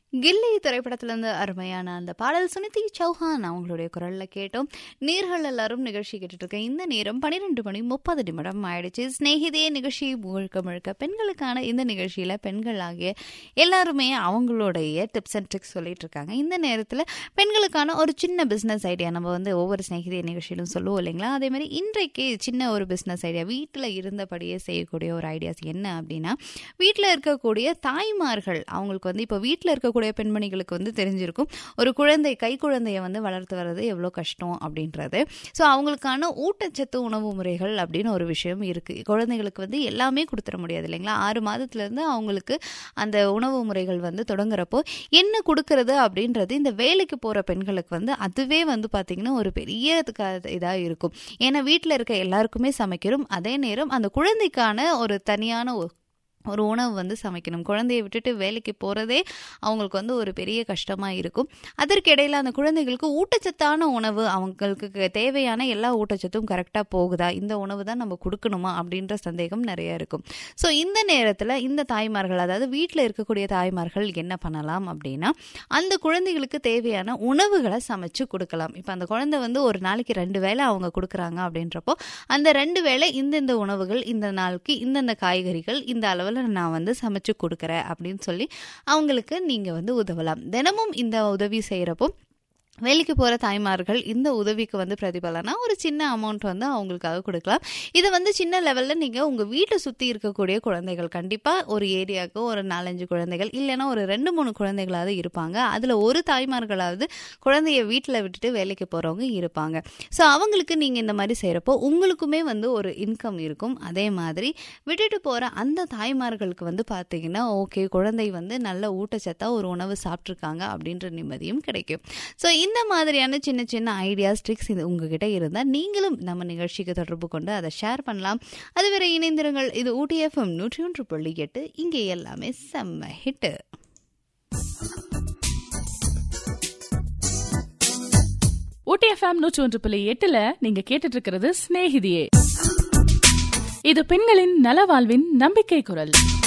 கில்லி திரைப்படத்திலிருந்து அருமையான அந்த பாடல் சுனிதி சௌஹான் அவங்களுடைய குரல்ல கேட்டோம் நீர்கள் எல்லாரும் நிகழ்ச்சி கேட்டுட்டு இருக்க இந்த நேரம் பன்னிரெண்டு மணி முப்பது நிமிடம் ஆயிடுச்சு ஸ்நேகிதே நிகழ்ச்சி முழுக்க முழுக்க பெண்களுக்கான இந்த நிகழ்ச்சியில பெண்கள் ஆகிய எல்லாருமே அவங்களுடைய டிப்ஸ் அண்ட் ட்ரிக்ஸ் சொல்லிட்டு இருக்காங்க இந்த நேரத்தில் பெண்களுக்கான ஒரு சின்ன பிஸ்னஸ் ஐடியா நம்ம வந்து ஒவ்வொரு ஸ்நேகிதே நிகழ்ச்சியிலும் சொல்லுவோம் இல்லைங்களா அதே மாதிரி இன்றைக்கு சின்ன ஒரு பிஸ்னஸ் ஐடியா வீட்டில் இருந்தபடியே செய்யக்கூடிய ஒரு ஐடியாஸ் என்ன அப்படின்னா வீட்டில் இருக்கக்கூடிய தாய்மார்கள் அவங்களுக்கு வந்து இப்போ வீட்டில் இருக்கக்கூடிய பெண்மணிகளுக்கு வந்து தெரிஞ்சிருக்கும் ஒரு குழந்தை கை குழந்தையை வந்து வளர்த்து வர்றது எவ்வளோ கஷ்டம் அப்படின்றது ஸோ அவங்களுக்கான ஊட்டச்சத்து உணவு முறைகள் அப்படின்னு ஒரு விஷயம் இருக்குது குழந்தைகளுக்கு வந்து எல்லாமே கொடுத்துட முடியாது இல்லைங்களா ஆறு மாதத்துலேருந்து அவங்களுக்கு அந்த உணவு முறைகள் வந்து தொடங்குறப்போ என்ன கொடுக்கறது அப்படின்றது இந்த வேலைக்கு போகிற பெண்களுக்கு வந்து அதுவே வந்து பார்த்திங்கன்னா ஒரு பெரிய இதாக இருக்கும் ஏன்னா வீட்டில் இருக்க எல்லாருக்குமே சமைக்கிறோம் அதே நேரம் அந்த குழந்தைக்கான ஒரு தனியான ஒரு ஒரு உணவு வந்து சமைக்கணும் குழந்தையை விட்டுட்டு வேலைக்கு போகிறதே அவங்களுக்கு வந்து ஒரு பெரிய கஷ்டமாக இருக்கும் அதற்கிடையில் அந்த குழந்தைகளுக்கு ஊட்டச்சத்தான உணவு அவங்களுக்கு தேவையான எல்லா ஊட்டச்சத்தும் கரெக்டாக போகுதா இந்த உணவு தான் நம்ம கொடுக்கணுமா அப்படின்ற சந்தேகம் நிறைய இருக்கும் ஸோ இந்த நேரத்தில் இந்த தாய்மார்கள் அதாவது வீட்டில் இருக்கக்கூடிய தாய்மார்கள் என்ன பண்ணலாம் அப்படின்னா அந்த குழந்தைகளுக்கு தேவையான உணவுகளை சமைச்சு கொடுக்கலாம் இப்போ அந்த குழந்தை வந்து ஒரு நாளைக்கு ரெண்டு வேளை அவங்க கொடுக்குறாங்க அப்படின்றப்போ அந்த ரெண்டு வேளை இந்தந்த உணவுகள் இந்த நாளுக்கு இந்தந்த காய்கறிகள் இந்த அளவில் நான் வந்து சமைச்சு கொடுக்குறேன் அப்படின்னு சொல்லி அவங்களுக்கு நீங்கள் வந்து உதவலாம் தினமும் இந்த உதவி செய்கிறப்போ வேலைக்கு போகிற தாய்மார்கள் இந்த உதவிக்கு வந்து பிரதிபலனா ஒரு சின்ன அமௌண்ட் வந்து அவங்களுக்காக கொடுக்கலாம் இதை வந்து சின்ன லெவலில் நீங்கள் உங்கள் வீட்டை சுற்றி இருக்கக்கூடிய குழந்தைகள் கண்டிப்பாக ஒரு ஏரியாவுக்கு ஒரு நாலஞ்சு குழந்தைகள் இல்லைன்னா ஒரு ரெண்டு மூணு குழந்தைகளாவது இருப்பாங்க அதில் ஒரு தாய்மார்களாவது குழந்தைய வீட்டில் விட்டுட்டு வேலைக்கு போகிறவங்க இருப்பாங்க ஸோ அவங்களுக்கு நீங்கள் இந்த மாதிரி செய்கிறப்போ உங்களுக்குமே வந்து ஒரு இன்கம் இருக்கும் அதே மாதிரி விட்டுட்டு போகிற அந்த தாய்மார்களுக்கு வந்து பார்த்தீங்கன்னா ஓகே குழந்தை வந்து நல்ல ஊட்டச்சத்தாக ஒரு உணவு சாப்பிட்ருக்காங்க அப்படின்ற நிம்மதியும் கிடைக்கும் ஸோ இந்த மாதிரியான சின்ன சின்ன ஐடியாஸ் ட்ரிக்ஸ் இது உங்ககிட்ட இருந்தால் நீங்களும் நம்ம நிகழ்ச்சிக்கு தொடர்பு கொண்டு அதை ஷேர் பண்ணலாம் அதுவரை இணைந்திருங்கள் இது ஊட்டிஎஃப்எம் நூற்றி ஒன்று புள்ளி எட்டு இங்கே எல்லாமே செம்ம ஹிட்டு ஊட்டி எஃப்எம் நூற்றி ஒன்று புள்ளி எட்டுல நீங்க கேட்டுட்டு இருக்கிறது சிநேகிதியே இது பெண்களின் நலவாழ்வின் நம்பிக்கை குரல்